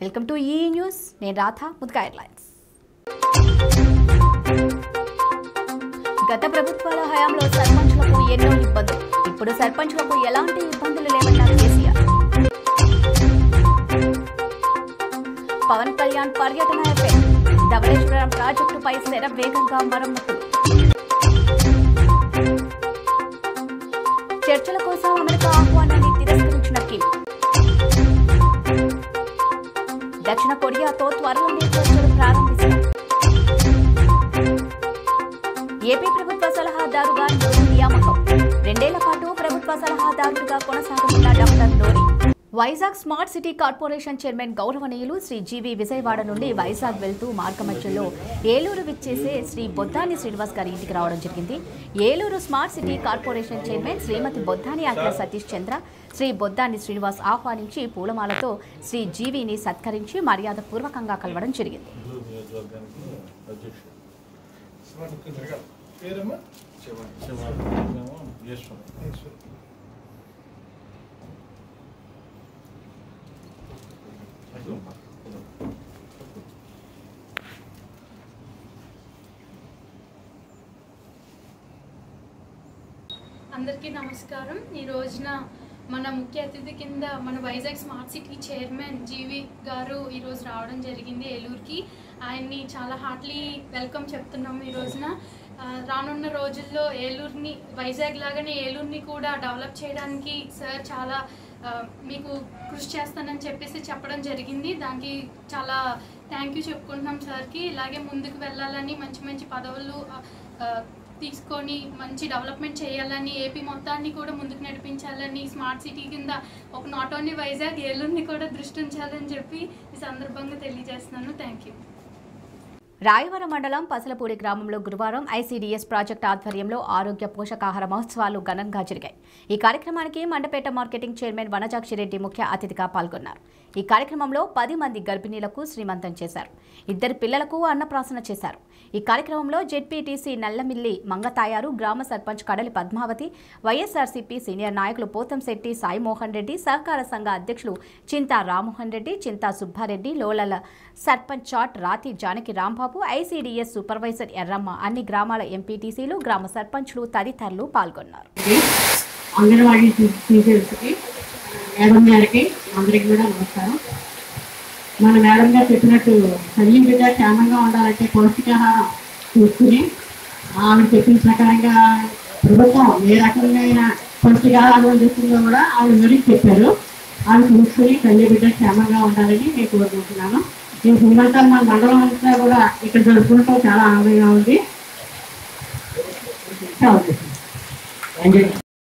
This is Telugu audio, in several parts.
వెల్కమ్ టు ఈ న్యూస్ నేను రాధ ముద్గా ఎయిర్లైన్స్ గత ప్రభుత్వాల హయాంలో సర్పంచ్లకు ఎన్నో ఇబ్బందులు ఇప్పుడు సర్పంచ్లకు ఎలాంటి ఇబ్బందులు లేవన్నారు కేసీఆర్ పవన్ కళ్యాణ్ పర్యటన ఎఫెక్ట్ ధవళేశ్వరం ప్రాజెక్టుపై శర వేగంగా మరమ్మతులు చర్చల కోసం అమెరికా ఆహ్వానాన్ని తిరస్కరించిన కిమ్ దక్షిణ కొరియాతో త్వరలోనే చర్చలు ప్రారంభిస్తారు ఏపీ ప్రభుత్వ సలహాదారుగా నూరి నియామకం రెండేళ్ల పాటు ప్రభుత్వ సలహాదారుడిగా కొనసాగుతున్న doctor Noori Vizag smart city corporation chairman గౌరవనీయులు శ్రీ జీవి విజయవాడ నుండి వైజాగ్ వెళ్తూ మార్గమధ్యలో ఏలూరు విచ్చేసే శ్రీ బొద్దాని శ్రీనివాస్ గారి ఇంటికి రావడం జరిగింది Eluru smart city corporation chairman Shrimati Boddani Agra Satish చంద్ర శ్రీ బొద్దాని శ్రీనివాస్ ఆహ్వానించి పూలమాలతో శ్రీ జీవిని సత్కరించి మర్యాద పూర్వకంగా కలవడం జరిగింది నెల్లూరు నియోజకవర్గానికి అధ్యక్షుడు పేరమ్మా శివాజీమేమో ఈశ్వరం అందరికీ నమస్కారం ఈ రోజున మన ముఖ్య అతిథి కింద మన Vizag smart city chairman G V గారు ఈరోజు రావడం జరిగింది ఏలూరుకి ఆయన్ని చాలా హార్ట్లీ వెల్కమ్ చెప్తున్నాం ఈ రోజున ఆ, రానున్న రోజుల్లో ఏలూరుని వైజాగ్ లాగానే ఏలూరుని కూడా డెవలప్ చేయడానికి సార్ చాలా ఆ, మీకు కృషి చేస్తానని చెప్పేసి చెప్పడం జరిగింది దానికి చాలా థ్యాంక్ యూ చెప్పుకుంటున్నాం సార్కి ఇలాగే ముందుకు వెళ్ళాలని మంచి మంచి పదవులు ఆ, ఆ, తీసుకొని మంచి డెవలప్మెంట్ చేయాలని ఏపీ మొత్తాన్ని కూడా ముందుకు నడిపించాలని స్మార్ట్ సిటీ కింద ఒక నాట్ ఓన్లీ వైజాగ్ ఏలూరుని కూడా దృష్టి ఉంచాలని చెప్పి ఈ సందర్భంగా తెలియజేస్తున్నాను థ్యాంక్ యూ రాయవరం మండలం పసలపూడి గ్రామంలో గురువారం ఐసీడీఎస్ ప్రాజెక్ట్ ఆధ్వర్యంలో ఆరోగ్య పోషకాహార మహోత్సవాలు ఘనంగా జరిగాయి ఈ కార్యక్రమానికి మండపేట మార్కెటింగ్ చైర్మన్ వనజాక్షిరెడ్డి ముఖ్య అతిథిగా పాల్గొన్నారు ఈ కార్యక్రమంలో పది మంది గర్భిణీలకు శ్రీమంతం చేశారు ఇద్దరు పిల్లలకు అన్నప్రాసన చేశారు ఈ కార్యక్రమంలో జెడ్పీటీసీ నల్లమిల్లి మంగతాయారు గ్రామ సర్పంచ్ కడలి పద్మావతి వైఎస్ఆర్సీపీ సీనియర్ నాయకులు పోతంశెట్టి సాయిమోహన్ రెడ్డి సహకార సంఘ అధ్యక్షులు చింతా రామ్మోహన్ రెడ్డి చింతా సుబ్బారెడ్డి లోలల సర్పంచ్ చాట్ రాతి జానకి రాంబాబు ఐసీడీఎస్ సూపర్వైజర్ ఎర్రమ్మ అన్ని గ్రామాల ఎంపీటీసీలు గ్రామ సర్పంచ్లు తదితరులు పాల్గొన్నారు అంగన్వాడీ టీచర్స్కి మేడం గారికి అందరికి కూడా నమస్కారం మన మేడం గారు చెప్పినట్టు తల్లి బిడ్డ క్షేమంగా ఉండాలంటే పౌష్టికాహారం తీసుకుని ఆవిడ చెప్పిన ప్రకారంగా ప్రభుత్వం ఏ రకంగా పౌష్టికాహారం అందిస్తుందో కూడా ఆవిడ వివరించి చెప్పారు ఆవిడ చూసుకుని తల్లి బిడ్డ క్షేమంగా ఉండాలని నేను కోరుకుంటున్నాను ఈ శ్రీమంతం మన మండలం అంతా కూడా ఇక్కడ జరుపుకుంటాం చాలా ఆనందంగా ఉంది చాలా ఎంజాయ్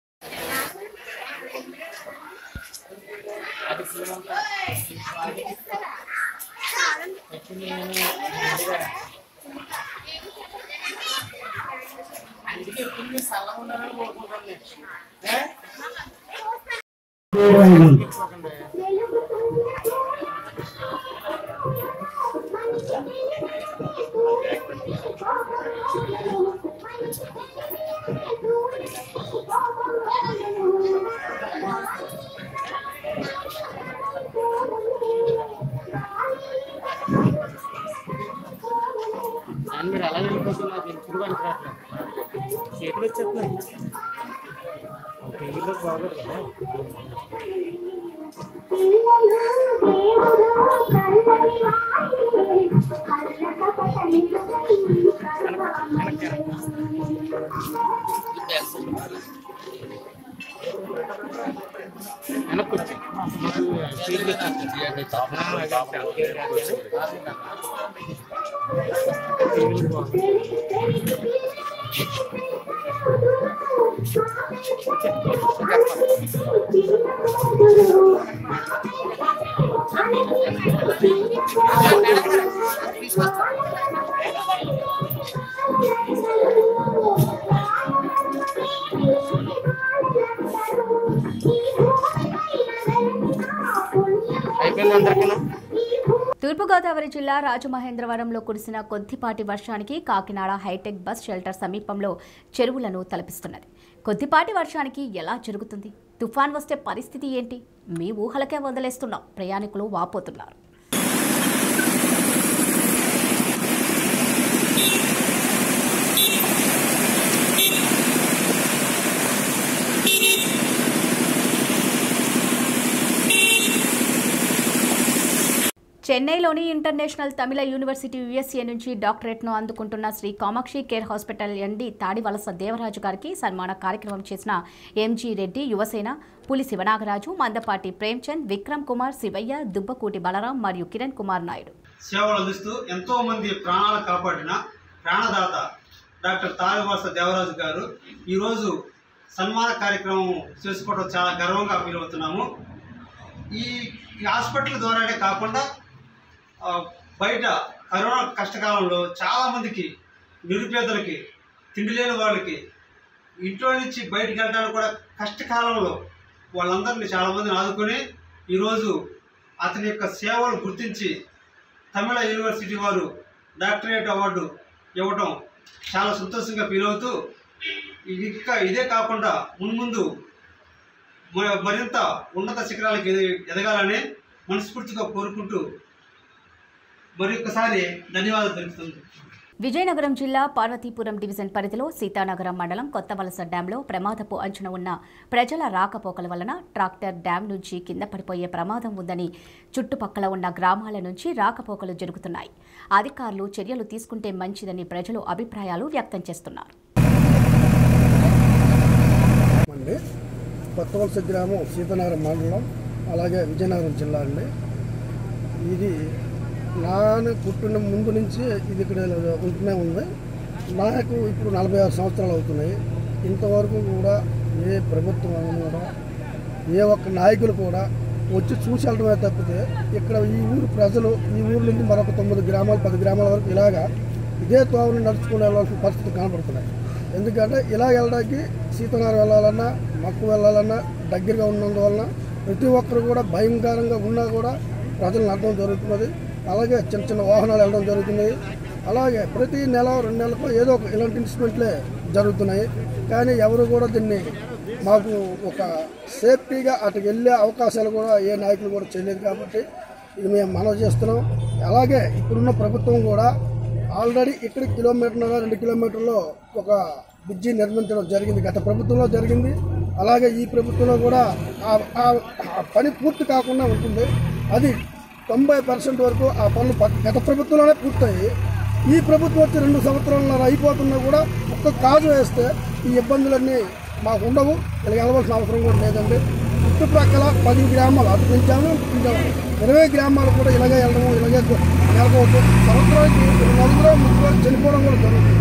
అని మీరు అలా వెళ్ళిపోతున్నారు ఇప్పుడు పనికి రావట్లేదు చేతులు వచ్చేస్తున్నాయి టీవీలో బాగోదు కదా వెనక్కి వచ్చి టీవీలో టీవీలో బాగోదు అయిపోయింది అందరికీ తూర్పుగోదావరి జిల్లా రాజమహేంద్రవరంలో కురిసిన కొద్దిపాటి వర్షానికి కాకినాడ హైటెక్ బస్ షెల్టర్ సమీపంలో చెరువులను తలపిస్తున్నది కొద్దిపాటి వర్షానికి ఎలా జరుగుతుంది తుఫాన్ వస్తే పరిస్థితి ఏంటి మీ ఊహలకే వదిలేస్తున్నాం ప్రయాణికులు వాపోతున్నారు చెన్నైలోని ఇంటర్నేషనల్ తమిళ యూనివర్సిటీ యుఎస్ఏ నుంచి డాక్టరేట్ను అందుకుంటున్న Shri Kamakshi care hospital MD Tadivalasa Devaraju గారికి సన్మాన కార్యక్రమం చేసిన ఎంజీ రెడ్డి యువసేన పులి శివనాగరాజు మందపాటి ప్రేమ్చంద్ విక్రమ్ కుమార్ శివయ్య దుబ్బకూటి బలరాం మరియు కిరణ్ కుమార్ నాయుడు సేవలు అందిస్తూ ఎంతో మంది ప్రాణాలు కాపాడిన ప్రాణదాత డాక్టర్ తారవాస దేవరాజు గారు ఈరోజు సన్మాన కార్యక్రమం చేసుకోవడం చాలా గర్వంగా ఫీల్ అవుతున్నాము ఈ ఈ హాస్పిటల్ ద్వారానే కాకుండా ఆ, బయట కరోనా కష్టకాలంలో చాలామందికి నిరుపేదలకి తిండి లేని వాళ్ళకి ఇంట్లో నుంచి బయటికి వెళ్ళడానికి కూడా కష్టకాలంలో వాళ్ళందరినీ చాలామందిని ఆదుకొని ఈరోజు అతని యొక్క సేవలు గుర్తించి తమిళ యూనివర్సిటీ వారు డాక్టరేట్ అవార్డు ఇవ్వడం చాలా సంతోషంగా ఫీల్ అవుతూ ఇది ఇంకా ఇదే కాకుండా మున్ముందు మ- మరింత ఉన్నత శిఖరాలకు ఎది- ఎదగాలని మనస్ఫూర్తిగా కోరుకుంటూ మరి ఒక్కసారి ధన్యవాదాలు తెలుపుతుంది విజయనగరం జిల్లా పార్వతీపురం డివిజన్ పరిధిలో సీతానగరం మండలం కొత్త వలస డ్యాంలో ప్రమాదపు అంచున ఉన్న ప్రజల రాకపోకల వలన ట్రాక్టర్ డ్యాం నుంచి కింద పడిపోయే ప్రమాదం ఉందని చుట్టుపక్కల ఉన్న గ్రామాల నుంచి రాకపోకలు జరుగుతున్నాయి అధికారులు చర్యలు తీసుకుంటే మంచిదని ప్రజలు అభిప్రాయాలు వ్యక్తం చేస్తున్నారు అండి కొత్త వలస గ్రామం సీతనగరం మండలం అలాగే విజయనగరం జిల్లా అండి ఇది నాన్న పుట్టిన ముందు నుంచి ఇది ఇక్కడ ఉంటూనే ఉంది నాకు ఇప్పుడు నలభై ఆరు సంవత్సరాలు అవుతున్నాయి ఇంతవరకు కూడా ఏ ప్రభుత్వం కూడా ఏ ఒక్క నాయకులు కూడా వచ్చి చూసి వెళ్ళడమే తప్పితే ఇక్కడ ఈ ఊరు ప్రజలు ఈ ఊరు నుంచి మరొక తొమ్మిది గ్రామాలు పది గ్రామాల వరకు ఇలాగా ఇదే తోవను నడుచుకుని వెళ్ళాల్సిన పరిస్థితులు కనబడుతున్నాయి ఎందుకంటే ఇలా వెళ్ళడానికి సీతనారు వెళ్ళాలన్నా మక్కు వెళ్ళాలన్నా దగ్గరగా ఉన్నందువలన ప్రతి ఒక్కరు కూడా భయంకరంగా ఉన్నా కూడా ప్రజలు నడడం జరుగుతున్నది అలాగే చిన్న చిన్న వాహనాలు వెళ్ళడం జరుగుతున్నాయి అలాగే ప్రతి నెల రెండు నెలలకు ఏదో ఒక ఇలాంటి ఇన్సిడెంట్లే జరుగుతున్నాయి కానీ ఎవరు కూడా దీన్ని మాకు ఒక సేఫ్టీగా అటు వెళ్ళే అవకాశాలు కూడా ఏ నాయకులు కూడా చేయలేదు కాబట్టి ఇది మేము మనవి చేస్తున్నాం అలాగే ఇప్పుడున్న ప్రభుత్వం కూడా ఆల్రెడీ ఇక్కడ కిలోమీటర్ రెండు కిలోమీటర్లో ఒక బ్రిడ్జి నిర్మించడం జరిగింది గత ప్రభుత్వంలో జరిగింది అలాగే ఈ ప్రభుత్వంలో కూడా ఆ- ఆ- ఆ పని పూర్తి కాకుండా ఉంటుంది అది తొంభై పర్సెంట్ వరకు ఆ పనులు పక్క- గత ప్రభుత్వంలోనే పూర్తయి ఈ ప్రభుత్వం వచ్చి రెండు సంవత్సరాల అయిపోతున్నా కూడా ఒక్క కాజు వేస్తే ఈ ఇబ్బందులన్నీ మాకు ఉండవు ఇలా వెళ్ళవలసిన అవసరం కూడా లేదండి చుట్టుప్రక్కల పది గ్రామాలు అటు పెంచాము ఇంకా ఇరవై గ్రామాలు కూడా ఇలాగే వెళ్ళడము ఇలాగే నెలకోవచ్చు సంవత్సరానికి నలుగురు ముగ్గురు చనిపోవడం కూడా జరుగుతుంది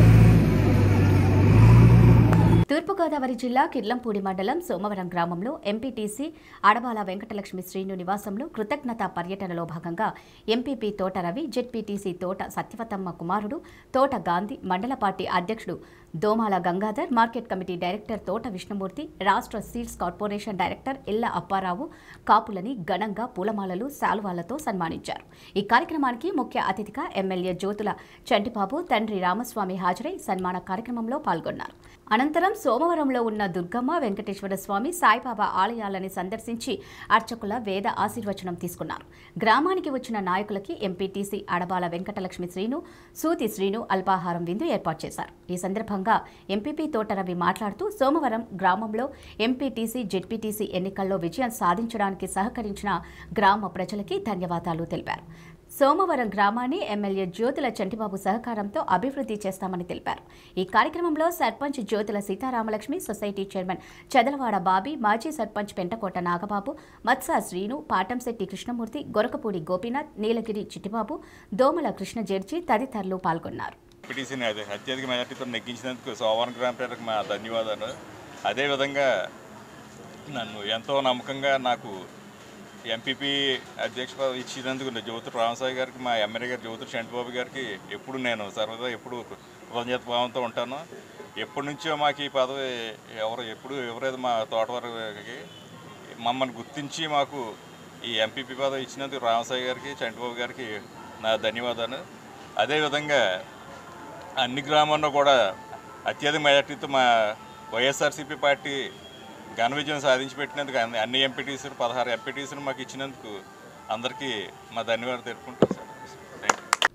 తూర్పుగోదావరి జిల్లా కిర్లంపూడి మండలం సోమవరం గ్రామంలో ఎంపీటీసీ అడబాల వెంకటలక్ష్మి శ్రీను నివాసంలో కృతజ్ఞత పర్యటనలో భాగంగా ఎంపీపీ తోట రవి జెడ్పీటీసీ తోట సత్యవతమ్మ కుమారుడు తోట గాంధీ మండల పార్టీ అధ్యక్షుడు Domala Gangadhar market committee director Thota Vishnumurthy రాష్ట్ర సీడ్స్ కార్పొరేషన్ డైరెక్టర్ ఇళ్ల అప్పారావు కాపులని ఘనంగా పూలమాలలు శాలువాలతో సన్మానించారు ఈ కార్యక్రమానికి ముఖ్య అతిథిగా ఎమ్మెల్యే జ్యోతుల చంటిబాబు తండ్రి రామస్వామి హాజరై సన్మాన కార్యక్రమంలో పాల్గొన్నారు అనంతరం సోమవరంలో ఉన్న దుర్గమ్మ వెంకటేశ్వర స్వామి సాయిబాబా ఆలయాలని సందర్శించి అర్చకుల వేద ఆశీర్వచనం తీసుకున్నారు గ్రామానికి వచ్చిన నాయకులకి ఎంపీటీసీ అడబాల వెంకటలక్ష్మి శ్రీను సూతి శ్రీను అల్పాహారం విందు ఏర్పాటు చేశారు ఈ సందర్భంగా ఎంపీపీ తోటరవి మాట్లాడుతూ సోమవరం గ్రామంలో ఎంపీటీసీ జెడ్పీటీసీ ఎన్నికల్లో విజయం సాధించడానికి సహకరించిన గ్రామ ప్రజలకి ధన్యవాదాలు తెలిపారు సోమవరం గ్రామాన్ని ఎమ్మెల్యే జ్యోతుల చంటిబాబు సహకారంతో అభివృద్ధి చేస్తామని తెలిపారు ఈ కార్యక్రమంలో సర్పంచ్ జ్యోతుల సీతారామలక్ష్మి సొసైటీ చైర్మన్ చదలవాడ బాబీ మాజీ సర్పంచ్ పెంటకోట నాగబాబు మత్స శ్రీను పాటంశెట్టి కృష్ణమూర్తి గొరకపూడి గోపీనాథ్ నీలగిరి చిట్టిబాబు దోమల కృష్ణ జడ్జి తదితరులు పాల్గొన్నారు పిటిసిని అదే అత్యధిక మెజార్టీతో నెగ్గించినందుకు సోమవారం గ్రామ ప్రజలకు మా ధన్యవాదాలు అదేవిధంగా నన్ను ఎంతో నమ్మకంగా నాకు ఎంపీపీ అధ్యక్ష పదవి ఇచ్చినందుకు జ్యోతి రామసాయి గారికి మా ఎమ్మెల్యే గారు జ్యోతి చంటిబాబు గారికి ఎప్పుడు నేను సర్వదా ఎప్పుడు కృతజ్ఞత భావంతో ఉంటాను ఎప్పటి నుంచో మాకు ఈ పదవి ఎవరు ఎప్పుడు ఎవరైతే మా తోటవారికి మమ్మల్ని గుర్తించి మాకు ఈ ఎంపీపీ పదవి ఇచ్చినందుకు రామసాయి గారికి చంటిబాబు గారికి నా ధన్యవాదాలు అదేవిధంగా అన్ని గ్రామాల్లో కూడా అత్యధిక మెజార్టీతో మా వైఎస్ఆర్సీపీ పార్టీ ఘన విజయం సాధించి పెట్టినందుకు అన్ని అన్ని ఎంపీటీసీలు పదహారు ఎంపీటీసీలు మాకు ఇచ్చినందుకు అందరికీ మా ధన్యవాదాలు తెలుపుకుంటాం సార్ థ్యాంక్ యూ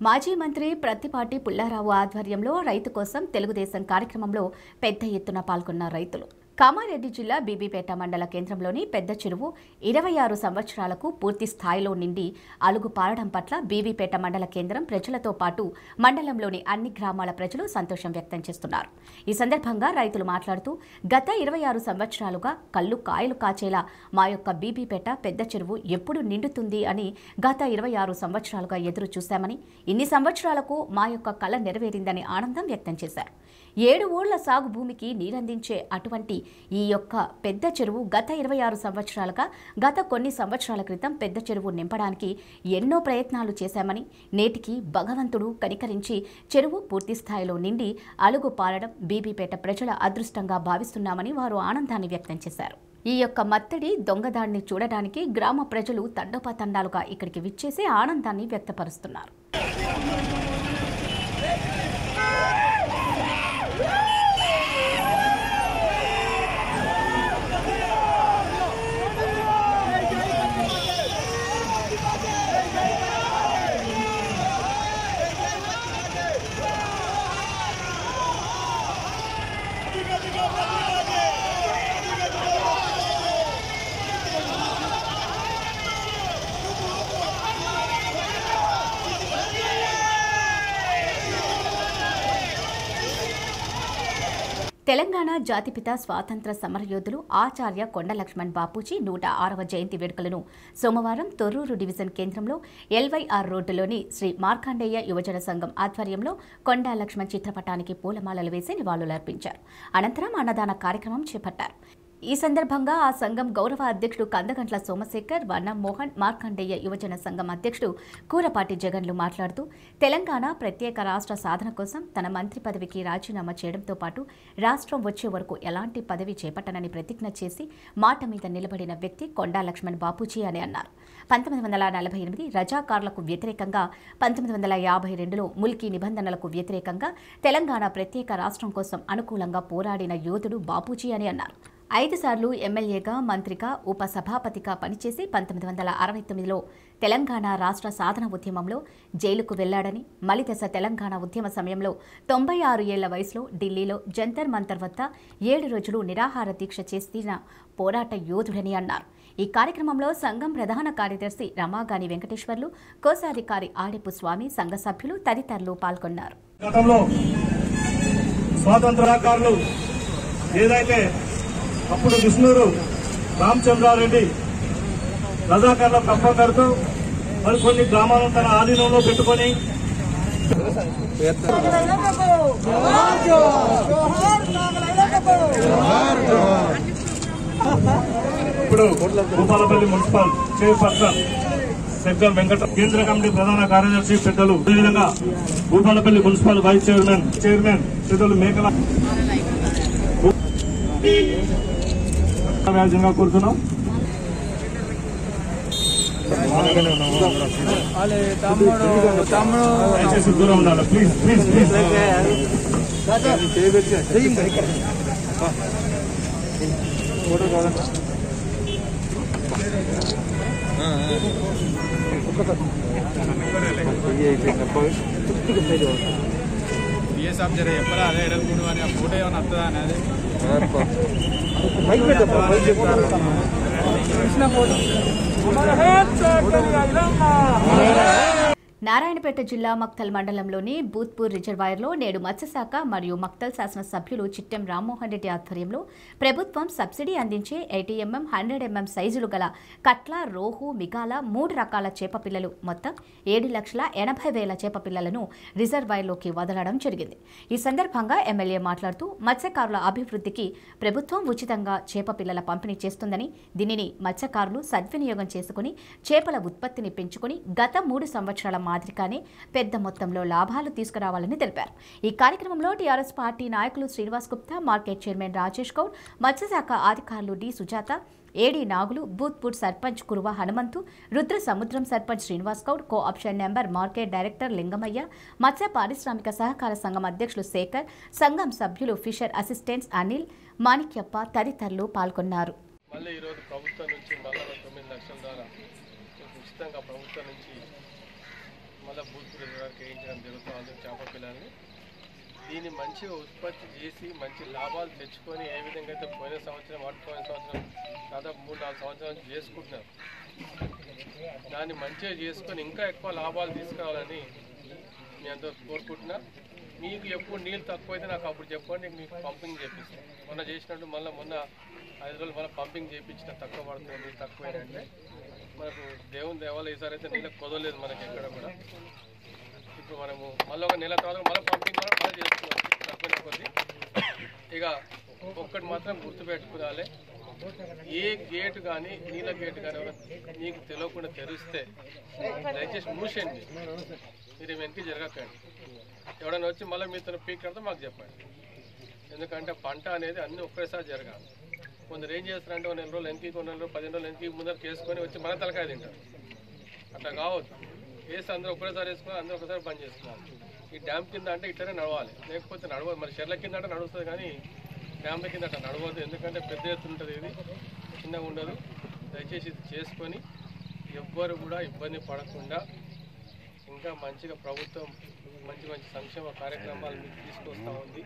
మాజీ మంత్రి ప్రత్తిపాటి పుల్లారావు ఆధ్వర్యంలో రైతు కోసం తెలుగుదేశం కార్యక్రమంలో పెద్ద ఎత్తున పాల్గొన్న రైతులు కామారెడ్డి జిల్లా బీబీపేట మండల కేంద్రంలోని పెద్ద చెరువు ఇరవై ఆరు సంవత్సరాలకు పూర్తి స్థాయిలో నిండి అలుగు పారడం పట్ల బీబీపేట మండల కేంద్రం ప్రజలతో పాటు మండలంలోని అన్ని గ్రామాల ప్రజలు సంతోషం వ్యక్తం చేస్తున్నారు ఈ సందర్భంగా రైతులు మాట్లాడుతూ గత ఇరవై ఆరు సంవత్సరాలుగా కళ్ళు కాయలు కాచేలా మా యొక్క బీబీపేట పెద్ద చెరువు ఎప్పుడు నిండుతుంది అని గత ఇరవై ఆరు సంవత్సరాలుగా ఎదురు చూశామని ఇన్ని సంవత్సరాలకు మా యొక్క కళ నెరవేరిందని ఆనందం వ్యక్తం చేశారు ఏడు ఓళ్ల సాగు భూమికి నీరందించే అటువంటి ఈ యొక్క పెద్ద చెరువు గత ఇరవై ఆరు సంవత్సరాలుగా గత కొన్ని సంవత్సరాల క్రితం పెద్ద చెరువు నింపడానికి ఎన్నో ప్రయత్నాలు చేశామని నేటికి భగవంతుడు కనికరించి చెరువు పూర్తి స్థాయిలో నిండి అలుగు పారడం బీబీపేట ప్రజల అదృష్టంగా భావిస్తున్నామని వారు ఆనందాన్ని వ్యక్తం చేశారు ఈ యొక్క మత్తడి దొంగదాడిని చూడడానికి గ్రామ ప్రజలు తండోపతండాలుగా ఇక్కడికి విచ్చేసి ఆనందాన్ని వ్యక్తపరుస్తున్నారు తెలంగాణ జాతిపిత స్వాతంత్ర సమరయోధులు ఆచార్య కొండ లక్ష్మణ్ బాపూజీ నూట ఆరవ జయంతి వేడుకలను సోమవారం తొర్రూరు డివిజన్ కేంద్రంలో ఎల్వైఆర్ రోడ్డులోని శ్రీ మార్కాండేయ యువజన సంఘం ఆధ్వర్యంలో కొండా లక్ష్మణ్ చిత్రపటానికి పూలమాలలు వేసి నివాళులర్పించారు అనంతరం అన్నదాన కార్యక్రమం చేపట్టారు ఈ సందర్భంగా ఆ సంఘం గౌరవ అధ్యక్షుడు కందగంట్ల సోమశేఖర్ వనం మోహన్ మార్కండేయ యువజన సంఘం అధ్యక్షుడు కూరపాటి జగన్లు మాట్లాడుతూ తెలంగాణ ప్రత్యేక రాష్ట్ర సాధన కోసం తన మంత్రి పదవికి రాజీనామా చేయడంతో పాటు రాష్ట్రం వచ్చే వరకు ఎలాంటి పదవి చేపట్టనని ప్రతిజ్ఞ చేసి మాట మీద నిలబడిన వ్యక్తి కొండా లక్ష్మణ్ బాపూజీ అని అన్నారు పంతొమ్మిది వందల నలభై ఎనిమిది రజాకారులకు వ్యతిరేకంగా పంతొమ్మిది వందల యాభై రెండులో ముల్కీ నిబంధనలకు వ్యతిరేకంగా తెలంగాణ ప్రత్యేక రాష్ట్రం కోసం అనుకూలంగా పోరాడిన యోధుడు బాపూజీ అని అన్నారు ఐదు సార్లు ఎమ్మెల్యేగా మంత్రిగా ఉపసభాపతిగా పనిచేసి పంతొమ్మిది వందల అరవై తొమ్మిదిలో తెలంగాణ రాష్ట్ర సాధన ఉద్యమంలో జైలుకు వెళ్లాడని మలిదశ తెలంగాణ ఉద్యమ సమయంలో తొంభై ఆరు ఏళ్ల వయసులో ఢిల్లీలో జంతర్ మంతర్ వద్ద ఏడు రోజులు నిరాహార దీక్ష చేసిన పోరాట యోధుడని అన్నారు ఈ కార్యక్రమంలో సంఘం ప్రధాన కార్యదర్శి రమాగాని వెంకటేశ్వర్లు కోశాధికారి ఆడెపు స్వామి సంఘ సభ్యులు తదితరులు పాల్గొన్నారు గతంలో స్వాతంత్రకారులు ఏదైతే అప్పుడు విష్ణురు రామచంద్రారెడ్డి రజాకారుల కప్ప కడుతూ మరి కొన్ని గ్రామాలను తన ఆధీనంలో పెట్టుకొని ఇప్పుడు భూపాలపల్లి మున్సిపల్ చైర్పర్సన్ సెక్టర్ వెంకట కేంద్ర కమిటీ ప్రధాన కార్యదర్శి పెద్దలు అదేవిధంగా Bhupalpally municipal vice chairman chairman పెద్దలు మేకల వ్యాజ్యంగా కోరుతున్నాం దయచేసి దూరం ఉండాలి ప్లీజ్ ప్లీజ్ ప్లీజ్ బిఎస్ఆఫ్ జర చెప్పరా అదే ఎడల్పుడు అని ఆ ఫోటో ఏమైనా వస్తుందా అనేది నారాయణపేట జిల్లా మక్తల్ మండలంలోని బూత్పూర్ రిజర్వాయర్లో నేడు మత్స్యశాఖ మరియు మక్తల్ శాసనసభ్యులు చిట్టెం రామ్మోహన్ రెడ్డి ఆధ్వర్యంలో ప్రభుత్వం సబ్సిడీ అందించే ఎయిటీ ఎంఎం హండ్రెడ్ ఎంఎం సైజులు గల కట్ల రోహు మిగాల మూడు రకాల చేప పిల్లలు మొత్తం ఏడు లక్షల ఎనభై వేల చేప పిల్లలను రిజర్వాయర్లోకి వదలడం జరిగింది ఈ సందర్భంగా ఎమ్మెల్యే మాట్లాడుతూ మత్స్యకారుల అభివృద్ధికి ప్రభుత్వం ఉచితంగా చేప పిల్లల పంపిణీ చేస్తుందని దీనిని మత్స్యకారులు సద్వినియోగం చేసుకుని చేపల ఉత్పత్తిని పెంచుకుని గత మూడు సంవత్సరాల మాదిరిగానే పెద్ద మొత్తంలో లాభాలు తీసుకురావాలని తెలిపారు ఈ కార్యక్రమంలో టీఆర్ఎస్ పార్టీ నాయకులు శ్రీనివాస్ గుప్తా మార్కెట్ చైర్మన్ రాజేష్ గౌడ్ మత్స్యశాఖ అధికారులు D Sujatha AD Nagulu Boothpur sarpanch Kuruva Hanumanthu Rudra Samudram sarpanch Srinivas Goud co option number market director Lingamayya మత్స్య పారిశ్రామిక సహకార సంఘం అధ్యక్షులు శేఖర్ సంఘం సభ్యులు ఫిషర్ అసిస్టెంట్స్ అనిల్ మాణిక్యప్ప తదితరులు పాల్గొన్నారు మళ్ళీ ఈరోజు ప్రభుత్వం నుంచి మళ్ళా తొమ్మిది లక్షల ద్వారా ఉచితంగా ప్రభుత్వం నుంచి మళ్ళీ బూత్ వరకు వేయించడం జరుగుతుంది చేప పిల్లల్ని దీన్ని మంచిగా ఉత్పత్తి చేసి మంచి లాభాలు తెచ్చుకొని ఏ విధంగా అయితే పోయిన సంవత్సరం అటు పోయిన సంవత్సరం దాదాపు మూడు నాలుగు సంవత్సరాల నుంచి చేసుకుంటున్నాం దాన్ని మంచిగా చేసుకొని ఇంకా ఎక్కువ లాభాలు తీసుకురావాలని మీ అందరూ కోరుకుంటున్నా మీకు ఎప్పుడు నీళ్ళు తక్కువైతే నాకు అప్పుడు చెప్పండి నేను మీకు పంపింగ్ చేపిస్తాను మొన్న చేసినట్టు మళ్ళీ మొన్న ఐదు రోజులు మళ్ళీ పంపింగ్ చేయించిన తక్కువ పడుతుంది నీళ్ళు తక్కువైనంటే మనకు దేవుని దేవాలయం ఈసారి అయితే నీళ్ళకి కుదరలేదు మనకి ఎక్కడ కూడా ఇప్పుడు మనము మళ్ళీ ఒక నెల తర్వాత మళ్ళీ పంపింగ్ కూడా మళ్ళీ చేస్తున్నాం తక్కువ కొద్ది ఇక ఒక్కటి మాత్రం గుర్తుపెట్టుకోవాలి ఏ గేట్ కానీ నీళ్ళ గేట్ కానీ నీకు తెలియకుండా తెరిస్తే దయచేసి మూసేయండి మీరు వెనక్కి జరగకండి ఎవడైనా వచ్చి మళ్ళీ మీతో పీక్ కడితే మాకు చెప్పండి ఎందుకంటే పంట అనేది అన్ని ఒకేసారి జరగాలి కొందరు ఏం చేస్తారంటే ఒక నెల రోజులు వెనక్కి కొన్ని నెల రోజులు పదిహేను రోజులు వెనక్కి ముందర చేసుకొని వచ్చి మన తలకాయ తింటారు అట్లా కావద్దు వేసి అందరూ ఒకటేసారి వేసుకొని అందరూ ఒకసారి బంద్ చేసుకోవాలి ఈ డ్యామ్ కింద అంటే ఇట్లనే నడవాలి లేకపోతే నడవదు మరి చెర్ల కింద అంటే నడుస్తుంది కానీ డ్యామ్ల కింద అట్లా నడవద్దు ఎందుకంటే పెద్ద ఎత్తున ఉంటుంది ఇది చిన్నగా ఉండదు దయచేసి ఇది చేసుకొని ఎవ్వరు కూడా ఇబ్బంది పడకుండా ఇంకా మంచిగా ప్రభుత్వం మంచి మంచి సంక్షేమ కార్యక్రమాలు మీకు తీసుకొస్తూ ఉంది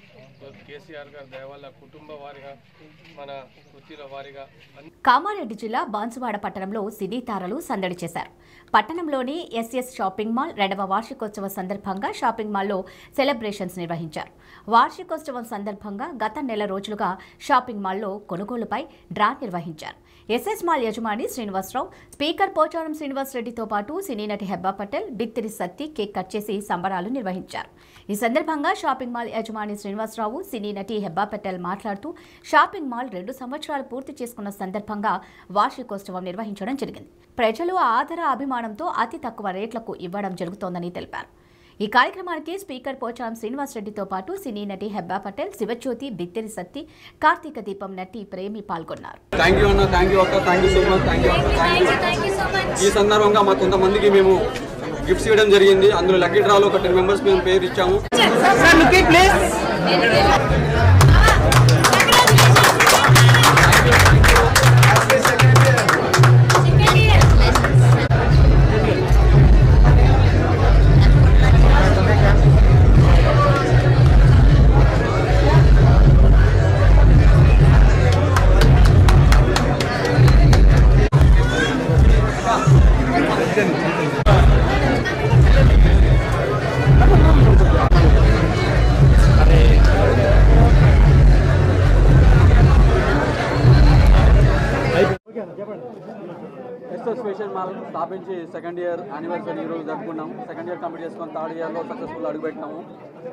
కేసీఆర్ గారి దయ వల్ల కుటుంబ వారిగా మన వృత్తిల వారిగా అన్ని కామారెడ్డి జిల్లా బాన్సువాడ పట్టణంలో సినీ తారలు సందడి చేశారు పట్టణంలోని ఎస్ఎస్ షాపింగ్ మాల్ రెండవ వార్షికోత్సవ సందర్భంగా షాపింగ్ మాల్లో సెలబ్రేషన్స్ నిర్వహించారు వార్షికోత్సవం సందర్భంగా గత నెల రోజులుగా షాపింగ్ మాల్లో కొనుగోలుపై డ్రా నిర్వహించారు ఎస్ఎస్ మాల్ యజమాని శ్రీనివాసరావు స్పీకర్ పోచారం శ్రీనివాస్ రెడ్డితో పాటు సినీ నటి హెబ్బా పటేల్ బిత్తిరి సత్తి కేక్ కట్ చేసి సంబరాలు నిర్వహించారు ఈ సందర్భంగా షాపింగ్ మాల్ యజమాని శ్రీనివాసరావు సినీ నటి హెబ్బా పటేల్ మాట్లాడుతూ షాపింగ్ మాల్ రెండు సంవత్సరాలు పూర్తి చేసుకున్న సందర్భంగా వార్షికోత్సవం నిర్వహించడం జరిగింది ప్రజలు ఆదర అభిమానంతో అతి తక్కువ రేట్లకు ఇవ్వడం జరుగుతోందని తెలిపారు ఈ కార్యక్రమానికి స్పీకర్ పోచారం శ్రీనివాస్ రెడ్డితో పాటు సినీ నటి హెబ్బా పటేల్ శివజ్యోతి బిత్తెరి సత్తి కార్తీక దీపం నటి ప్రేమి పాల్గొన్నారు థ్యాంక్ యూ అన్న థ్యాంక్ యూ అక్క thank you so much thank you thank you ఈ సందర్భంగా మా కొంతమందికి మేము గిఫ్ట్స్ ఇవ్వడం జరిగింది అందులో లక్కీ డ్రాలో ఒక టెన్ మెంబర్స్ మేము పేరు ఇచ్చాము ఎస్ఎస్ స్పెషల్ మాల్ స్థాపించి సెకండ్ ఇయర్ యానివర్సరీ ఈరోజు జరుపుకున్నాం సెకండ్ ఇయర్ కంప్లీట్ చేసుకొని థర్డ్ ఇయర్లో సక్సెస్ఫుల్ అడుగుపెట్టినాము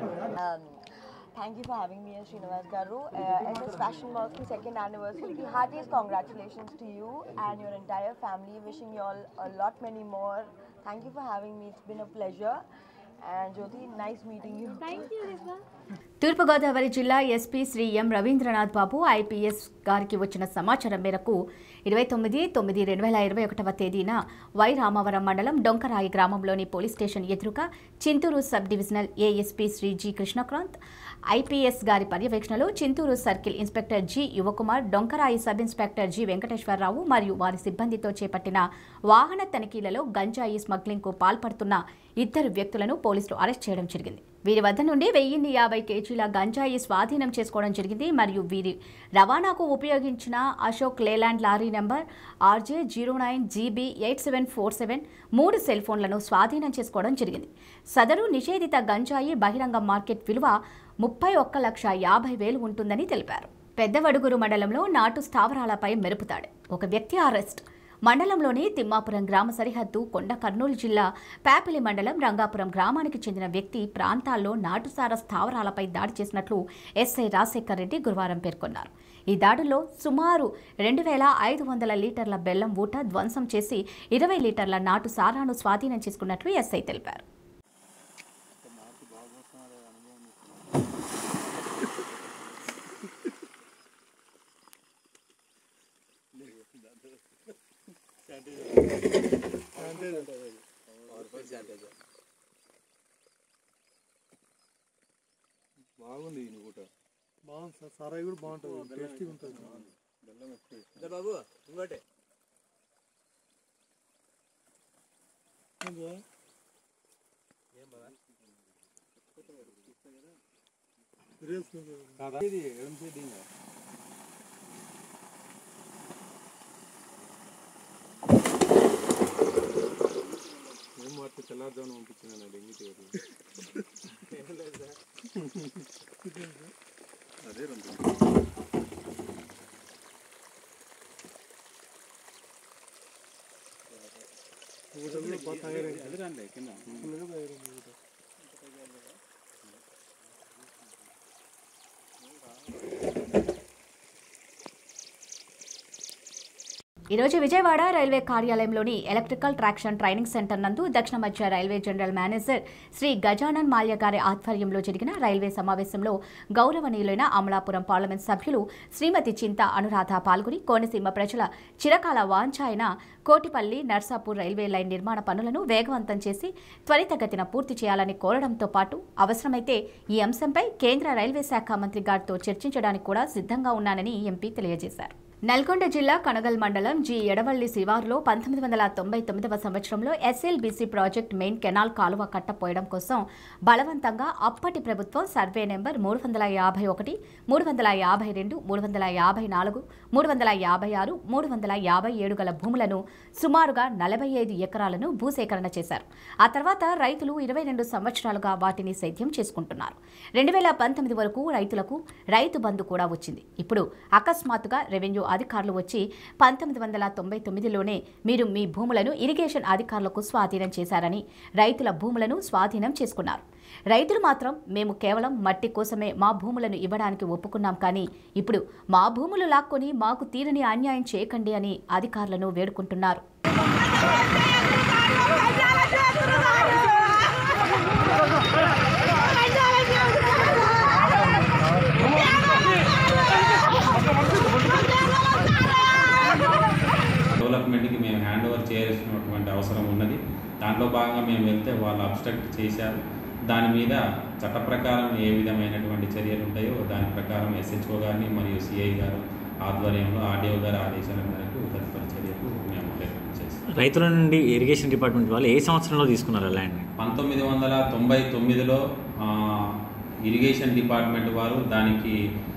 Thank you for having me as Srinivas Garu. Uh, SS Fashion Mall's second anniversary. The heartiest congratulations to you and your entire family. Wishing you all a lot many more. Thank you for having me. It's been a pleasure. And Jyoti, nice meeting you. Thank you, Rizwa. తూర్పుగోదావరి జిల్లా SP Shri M Ravindranath Babu IPS గారికి వచ్చిన సమాచారం మేరకు ఇరవై తొమ్మిది తొమ్మిది రెండు వేల ఇరవై ఒకటవ తేదీన వై రామవరం మండలం డొంకరాయి గ్రామంలోని పోలీస్ స్టేషన్ ఎదురుగా Chintoor sub divisional ASP Shri G Krishnakanth IPS గారి పర్యవేక్షణలో Chintoor circle inspector G Yuvakumar Donkarai sub inspector G Venkateswararao మరియు వారి సిబ్బందితో చేపట్టిన వాహన తనిఖీలలో గంజాయి స్మగ్లింగ్కు పాల్పడుతున్న ఇద్దరు వ్యక్తులను పోలీసులు అరెస్ట్ చేయడం జరిగింది వీరి వద్ద నుండి వెయ్యిన్ని యాభై కేజీల గంజాయి స్వాధీనం చేసుకోవడం జరిగింది మరియు వీరి రవాణాకు ఉపయోగించిన Ashok Leyland lorry number RJ zero nine GB eight seven four seven మూడు సెల్ ఫోన్లను స్వాధీనం చేసుకోవడం జరిగింది సదరు నిషేధిత గంజాయి బహిరంగ మార్కెట్ విలువ ముప్పై ఒక్క లక్ష యాభై వేలు ఉంటుందని తెలిపారు పెద్దవడుగురు మండలంలో నాటు స్థావరాలపై మెరుపుతాడు ఒక వ్యక్తి అరెస్ట్ మండలంలోని తిమ్మాపురం గ్రామ సరిహద్దు కొండ కర్నూలు జిల్లా పేపలి మండలం రంగాపురం గ్రామానికి చెందిన వ్యక్తి ప్రాంతాల్లో నాటుసార స్థావరాలపై దాడి చేసినట్లు ఎస్ఐ రాజశేఖర్ రెడ్డి గురువారం పేర్కొన్నారు ఈ దాడుల్లో సుమారు రెండు వేల ఐదు వందల లీటర్ల బెల్లం ఊట ధ్వంసం చేసి ఇరవై లీటర్ల నాటు సారాను స్వాధీనం చేసుకున్నట్లు ఎస్ఐ తెలిపారు బాగుంది ఇది కూడా బాగుంది సార్ సారాయి కూడా బాగుంటుంది టేస్టీగా ఉంటుంది బెల్లం ఎక్కువ బాబు ఇంకోటి ఇది ఎడం సైడ్ ఇంకా ఏం వాటి తెల్లారుజామున పంపించిన డెంగ్యూ అదే రెండు ఎదురండి కింద ఈరోజు విజయవాడ రైల్వే కార్యాలయంలోని ఎలక్ట్రికల్ ట్రాక్షన్ ట్రైనింగ్ సెంటర్ నందు దక్షిణ మధ్య railway general manager Shri Gajanan Mallya గారి ఆధ్వర్యంలో జరిగిన రైల్వే సమావేశంలో గౌరవనీయులైన అమలాపురం పార్లమెంట్ సభ్యులు శ్రీమతి చింత అనురాధ పాల్గొని కోనసీమ ప్రజల చిరకాల వాంఛ అయిన కోటిపల్లి నర్సాపూర్ రైల్వే లైన్ నిర్మాణ పనులను వేగవంతం చేసి త్వరితగతిన పూర్తి చేయాలని కోరడంతో పాటు అవసరమైతే ఈ అంశంపై కేంద్ర రైల్వే శాఖ మంత్రి గారితో చర్చించడానికి కూడా సిద్ధంగా ఉన్నానని ఎంపీ తెలియజేశారు నల్గొండ జిల్లా కనగల్ మండలం జి ఎడవల్లి శివారులో పంతొమ్మిది వందల తొంభై తొమ్మిదవ సంవత్సరంలో ఎస్ఎల్బీసీ ప్రాజెక్ట్ మెయిన్ కెనాల్ కాలువ కట్టపోయడం కోసం బలవంతంగా అప్పటి ప్రభుత్వం సర్వే నెంబర్ మూడు వందల యాభై ఒకటి మూడు వందల యాభై రెండు మూడు వందల యాభై నాలుగు మూడు వందల యాభై ఆరు మూడు వందల యాభై ఏడు గల భూములను సుమారుగా నలభై ఐదు ఎకరాలను భూసేకరణ చేశారు ఆ తర్వాత రైతులు ఇరవై రెండు సంవత్సరాలుగా వాటిని సేద్యం చేసుకుంటున్నారు రెండు వేల పంతొమ్మిది వరకు రైతులకు రైతు బంధు కూడా వచ్చింది ఇప్పుడు అకస్మాత్తుగా రెవెన్యూ అధికారులు వచ్చి పంతొమ్మిది వందల తొంభై తొమ్మిదిలోనే మీరు మీ భూములను ఇరిగేషన్ అధికారులకు స్వాధీనం చేశారని రైతుల భూములను స్వాధీనం చేసుకున్నారు రైతులు మాత్రం మేము కేవలం మట్టి కోసమే మా భూములను ఇవ్వడానికి ఒప్పుకున్నాం కానీ ఇప్పుడు మా భూములు లాక్కొని మాకు తీరని అన్యాయం చేయకండి అని అధికారులను వేడుకుంటున్నారు డెవలప్మెంట్కి మేము హ్యాండ్ ఓవర్ చేయాల్సినటువంటి అవసరం ఉన్నది దాంట్లో భాగంగా మేము వెళ్తే వాళ్ళు అబ్స్ట్రక్ట్ చేశారు దాని మీద చట్ట ప్రకారం ఏ విధమైనటువంటి చర్యలు ఉంటాయో దాని ప్రకారం ఎస్హెచ్ఓ గారిని మరియు సిఐ గారు ఆధ్వర్యంలో ఆర్డీఓ గారి ఆదేశాల మేరకు తదుపరి చర్యకు మేము డెవలప్ చేస్తాం రైతుల నుండి ఇరిగేషన్ డిపార్ట్మెంట్ వాళ్ళు ఏ సంవత్సరంలో తీసుకున్నారు ల్యాండ్ పంతొమ్మిది వందల తొంభై తొమ్మిదిలో ఆ, ఇరిగేషన్ డిపార్ట్మెంట్ వారు దానికి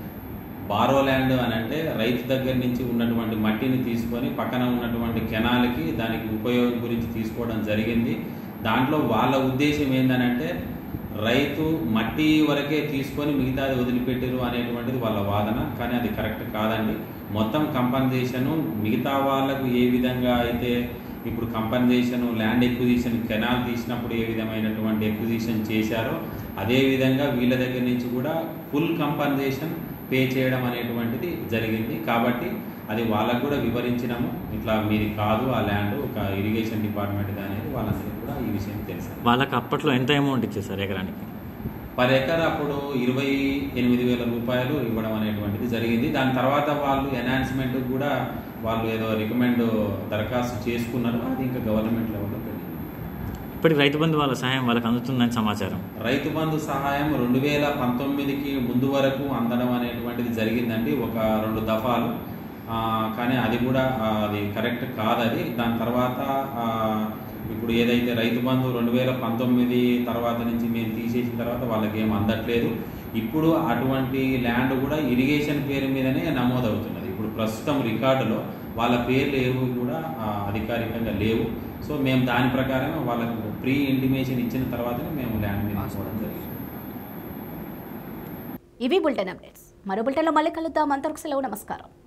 బారో ల్యాండ్ అని అంటే రైతు దగ్గర నుంచి ఉన్నటువంటి మట్టిని తీసుకొని పక్కన ఉన్నటువంటి కెనాల్కి దానికి ఉపయోగం గురించి తీసుకోవడం జరిగింది దాంట్లో వాళ్ళ ఉద్దేశం ఏంటనంటే రైతు మట్టి వరకే తీసుకొని మిగతాది వదిలిపెట్టారు అనేటువంటిది వాళ్ళ వాదన కానీ అది కరెక్ట్ కాదండి మొత్తం కంపన్సేషను మిగతా వాళ్ళకు ఏ విధంగా అయితే ఇప్పుడు కంపన్సేషన్ ల్యాండ్ ఎక్విజిషన్ కెనాల్ తీసినప్పుడు ఏ విధమైనటువంటి ఎక్విజిషన్ చేశారో అదే విధంగా వీళ్ళ దగ్గర నుంచి కూడా ఫుల్ కంపన్సేషన్ పే చేయడం అనేటువంటిది జరిగింది కాబట్టి అది వాళ్ళకు కూడా వివరించినాము ఇట్లా మీది కాదు ఆ ల్యాండ్ ఒక ఇరిగేషన్ డిపార్ట్మెంట్ అనేది వాళ్ళందరికీ కూడా ఈ విషయం తెలుసు వాళ్ళకి అప్పట్లో ఎంత అమౌంట్ ఇచ్చేసారు ఎకరానికి పర్ ఎకర్ అప్పుడు ఇరవై ఎనిమిది వేల రూపాయలు ఇవ్వడం అనేటువంటిది జరిగింది దాని తర్వాత వాళ్ళు ఎన్హాన్స్మెంట్ కూడా వాళ్ళు ఏదో రికమెండ్ దరఖాస్తు చేసుకున్నారు అది ఇంకా గవర్నమెంట్ లెవెల్లో పెండింగ్ ఇప్పటికి రైతు బంధు వాళ్ళ సహాయం వాళ్ళకి అందుతుందని సమాచారం రైతు బంధు సహాయం రెండు వేల పంతొమ్మిదికి ముందు వరకు అందడం అనేటువంటిది జరిగిందండి ఒక రెండు దఫాలు ఆ, కానీ అది కూడా ఆ, అది కరెక్ట్ కాదది దాని తర్వాత ఆ, ఇప్పుడు ఏదైతే రైతు బంధు రెండు వేల పంతొమ్మిది తర్వాత నుంచి మేము తీసేసిన తర్వాత వాళ్ళకి ఏం అందట్లేదు ఇప్పుడు అటువంటి ల్యాండ్ కూడా ఇరిగేషన్ పేరు మీదనే నమోదవుతున్నది ఇప్పుడు ప్రస్తుతం రికార్డులో వాళ్ళ పేర్లు ఏవి కూడా ఆ, అధికారికంగా లేవు సో మేము దాని ప్రకారం వాళ్ళకు ప్రీ ఇంటిమేషన్ ఇచ్చిన తర్వాతనే మేము ల్యాండ్ మీద తీసుకోవడం జరిగింది ఇవి బులెటిన్ అప్డేట్స్ మరో బులెటిన్లో మళ్ళీ కలుద్దాం అంతవరకు సెలవు నమస్కారం